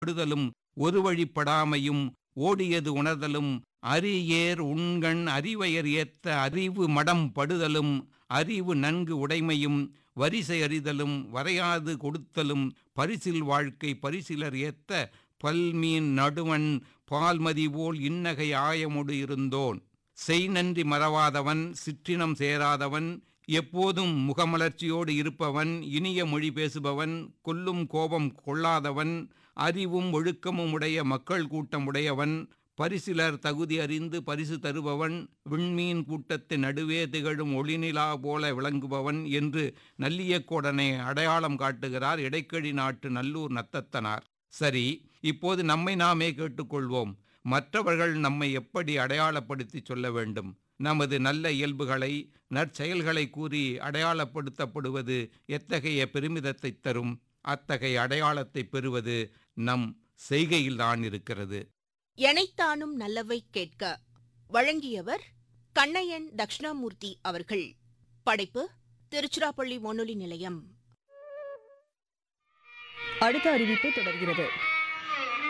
படுதலும் ஒரு வழிப்படாமையும் ஓடியது உணர்தலும் அரியேர் உண்கண் அறிவையர் ஏத்த அறிவு மடம் படுதலும் அறிவு நன்கு உடைமையும் வரிசை அறிதலும் வரையாது கொடுத்தலும் பரிசில் வாழ்க்கை பரிசிலர் ஏத்த பல்மீன் நடுவன் பால்மதி போல் இன்னகை ஆயமுடு இருந்தோன் செய் நன்றி மறவாதவன் சிற்றினம் சேராதவன் எப்போதும் முகமலர்ச்சியோடு இருப்பவன் இனிய மொழி பேசுபவன் கொல்லும் கோபம் கொள்ளாதவன் அறிவும் ஒழுக்கமும் உடைய மக்கள் கூட்டம் உடையவன் பரிசிலர் தகுதி அறிந்து பரிசு தருபவன் விண்மீன் கூட்டத்தின் நடுவே திகழும் ஒளிநிலா போல விளங்குபவன் என்று நல்லியக்கோடனை அடையாளம் காட்டுகிறார் இடைக்கழி நாட்டு நல்லூர் நத்தத்தனார் சரி இப்போது நம்மை நாமே கேட்டுக்கொள்வோம் மற்றவர்கள் நம்மை எப்படி அடையாளப்படுத்தி சொல்ல வேண்டும் நமது நல்ல இயல்புகளை நற்செயல்களை கூறி அடையாளப்படுத்தப்படுவது எத்தகைய பெருமிதத்தை தரும் அத்தகைய அடையாளத்தை பெறுவது நம் செய்கையில்தான் இருக்கிறது எனைத்தானும் நல்லவை கேட்க வழங்கியவர் கண்ணையன் தக்ஷணாமூர்த்தி அவர்கள் படைப்பு திருச்சிராப்பள்ளி வானொலி நிலையம் அடுத்த அறிவிப்பு தொடர்கிறது